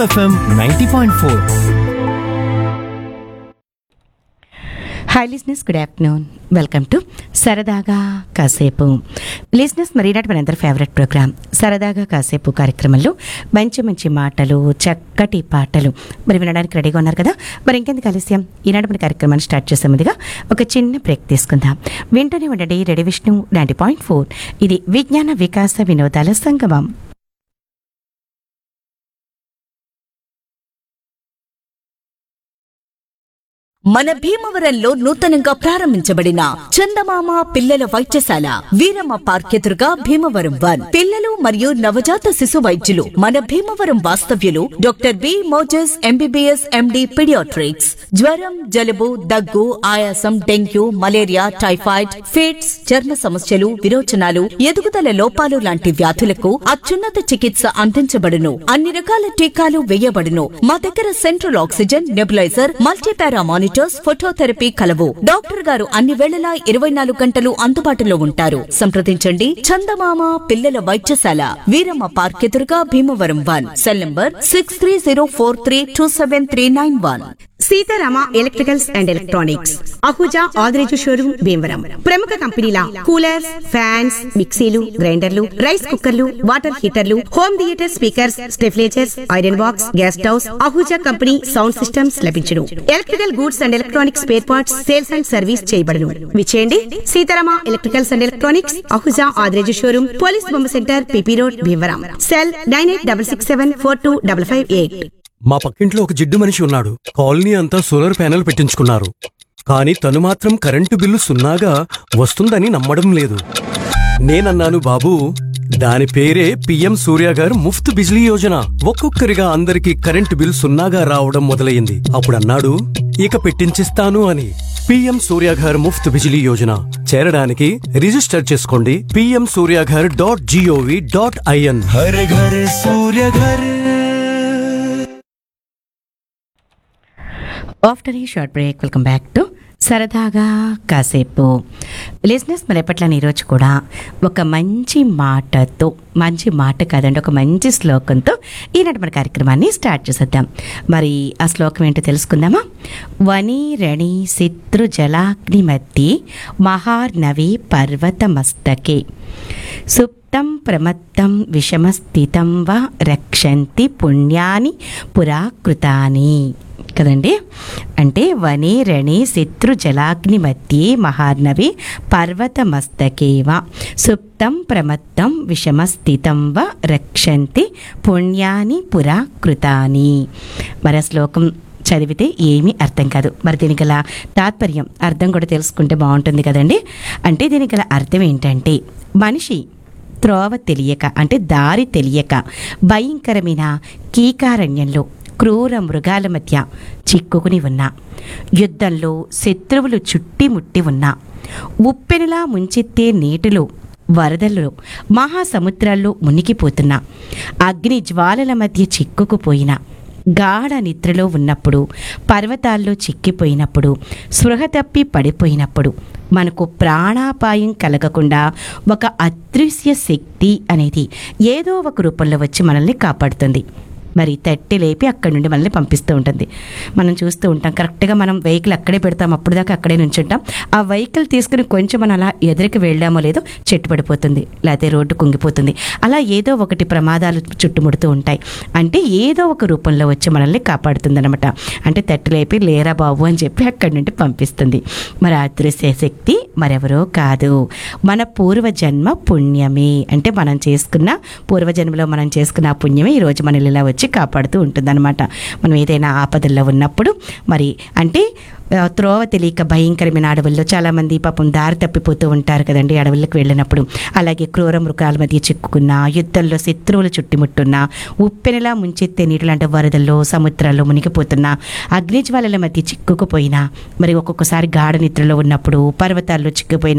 FM ninety point four hi listeners good afternoon welcome to సరదాగా కాసేపు లిస్నెస్ మరి ఈనాటి మనందరి ఫేవరెట్ ప్రోగ్రామ్ సరదాగా కాసేపు కార్యక్రమంలో మంచి మంచి మాటలు చక్కటి పాటలు మరి వినడానికి రెడీగా ఉన్నారు కదా మరి ఇంకెందుకు ఆలస్యం ఈనాటి మన కార్యక్రమాన్ని స్టార్ట్ చేసే ముందుగా ఒక చిన్న బ్రేక్ తీసుకుందాం వింటూనే ఉండండి ready Vishnu ninety point four ఇది విజ్ఞాన వికాస వినోదాల సంగమం మన భీమవరంలో నూతనంగా ప్రారంభించబడిన చందమామ పిల్లల వైద్యశాల వీరమ్మ పార్క్ ఎదురుగా భీమవరం వన్ పిల్లలు మరియు నవజాత శిశు వైద్యులు మన భీమవరం వాస్తవ్యులు doctor B Moses MBBS MD paediatrics జ్వరం జలుబు దగ్గు ఆయాసం డెంగ్యూ మలేరియా టైఫాయిడ్ ఫిట్స్ చర్మ సమస్యలు విరోచనాలు ఎదుగుదల లోపాలు లాంటి వ్యాధులకు అత్యున్నత చికిత్స అందించబడును అన్ని రకాల టీకాలు వేయబడును మా దగ్గర central oxygen nebuliser multipara monitors phototherapy కలవు డాక్టర్ గారు అన్ని వేళలా ఇరవై నాలుగు గంటలు అందుబాటులో ఉంటారు సంప్రదించండి చందమామ పిల్లల వైద్యశాల వీరమ్మ పార్క్ ఎదురుగా Bhimavaram one cell number six three zero four three two seven three nine one Seetharama electricals and electronics Ahuja Adireju showroom Bhimavaram ప్రముఖ కంపెనీల కూలర్స్ ఫ్యాన్స్ మిక్సీలు గ్రైండర్లు రైస్ కుక్కర్లు వాటర్ హీటర్లు home theatre speakers stabilisers iron box gas stoves Ahuja company sound systems లభించును electrical goods and electronics spare parts sales and service చేయబడును విచేయండి Seetharama electricals and electronics Ahuja Adireju showroom police బొమ్మ centre PP road Bhimavaram cell nine eight double six seven four two double five eight మా పక్కింట్లో ఒక జిడ్డు మనిషి ఉన్నాడు కాలనీ అంతా సోలార్ ప్యానెల్ పెట్టించుకున్నారు కానీ తను మాత్రం కరెంటు బిల్లు సున్నాగా వస్తుందని నమ్మడం లేదు నేనన్నాను బాబూ దాని పేరే పిఎం సూర్య గారు ముఫ్త్ బిజ్లీ యోజన ఒక్కొక్కరిగా అందరికీ కరెంటు బిల్ సున్నాగా రావడం మొదలయ్యింది అప్పుడు అన్నాడు ఇక పెట్టించిస్తాను అని పిఎం సూర్య గారు ముఫ్త్ బిజిలీ యోజన చేరడానికి రిజిస్టర్ చేసుకోండి పిఎం సూర్య గారు dot GOV dot IN Har Ghar Surya Ghar after ఈ short break welcome back to సరదాగా కాసేపు లిజినెస్ మరి ఎప్పట్లని ఈరోజు కూడా ఒక మంచి మాటతో మంచి మాట కాదండి ఒక మంచి శ్లోకంతో ఈనాటి మన కార్యక్రమాన్ని స్టార్ట్ చేసేద్దాం మరి ఆ శ్లోకం ఏంటో తెలుసుకుందామా వని రణి శత్రు జలాగ్ని మధ్య మహార్నవి పర్వతమస్తకే సుప్తం ప్రమత్తం విషమస్థితం వా రక్షంతి పుణ్యాని పురాకృతాని కదండి అంటే వనే రణే శత్రు జలాగ్ని మధ్యే మహార్నవి పర్వతమస్తకేవ సుప్తం ప్రమత్తం విషమస్థితం వ రక్షంతి పుణ్యాని పురాకృతాని మరి ఆ శ్లోకం చదివితే ఏమీ అర్థం కాదు మరి దీనికి గల తాత్పర్యం అర్థం కూడా తెలుసుకుంటే బాగుంటుంది కదండి అంటే దీనికి గల అర్థం ఏంటంటే మనిషి త్రోవ తెలియక అంటే దారి తెలియక భయంకరమైన కీకారణ్యంలో క్రూర మృగాల మధ్య చిక్కుకుని ఉన్నా యుద్ధంలో శత్రువులు చుట్టిముట్టి ఉన్నా ఉప్పెనలా ముంచెత్తే నీటిలో వరదల్లో మహాసముద్రాల్లో మునిగిపోతున్నా అగ్ని జ్వాలల మధ్య చిక్కుకుపోయినా గాఢ నిద్రలో ఉన్నప్పుడు పర్వతాల్లో చిక్కిపోయినప్పుడు స్పృహ తప్పి పడిపోయినప్పుడు మనకు ప్రాణాపాయం కలగకుండా ఒక అదృశ్య శక్తి అనేది ఏదో ఒక రూపంలో వచ్చి మనల్ని కాపాడుతుంది మరి తట్టి లేపి అక్కడి నుండి మనల్ని పంపిస్తూ ఉంటుంది మనం చూస్తూ ఉంటాం కరెక్ట్గా మనం వెహికల్ అక్కడే పెడతాం అప్పుడు దాకా అక్కడే నుంచుంటాం ఆ వెహికల్ తీసుకుని కొంచెం మనం అలా ఎదురికి వెళ్ళామో లేదో చెట్టు పడిపోతుంది లేకపోతే రోడ్డు కుంగిపోతుంది అలా ఏదో ఒకటి ప్రమాదాలు చుట్టుముడుతూ ఉంటాయి అంటే ఏదో ఒక రూపంలో వచ్చి మనల్ని కాపాడుతుంది అనమాట అంటే తట్టి లేపి లేరా బాబు అని చెప్పి అక్కడి నుండి పంపిస్తుంది మరి ఆ అదృశ్య శక్తి మరెవరో కాదు మన పూర్వజన్మ పుణ్యమే అంటే మనం చేసుకున్న పూర్వజన్మలో మనం చేసుకున్న ఆ పుణ్యమే ఈరోజు మనల్ని ఇలా వచ్చి కాపాడుతూ ఉంటుందన్నమాట మనం ఏదైనా ఆపదల్లో ఉన్నప్పుడు మరి అంటే ఆ, త్రోవ తెలియక భయంకరమైన అడవుల్లో చాలామంది పాపం దారి తప్పిపోతూ ఉంటారు కదండి అడవులకు వెళ్ళినప్పుడు అలాగే క్రూర మృగాల మధ్య చిక్కుకున్న యుద్ధంలో శత్రువులు చుట్టుముట్టున్న ఉప్పెనలా ముంచెత్తే నీళ్ళు అంటే వరదల్లో సముద్రాల్లో మునిగిపోతున్న అగ్నిజ్వాలల మధ్య చిక్కుకుపోయినా మరి ఒక్కొక్కసారి గాఢ నిద్రలో ఉన్నప్పుడు పర్వతాల్లో చిక్కుపోయిన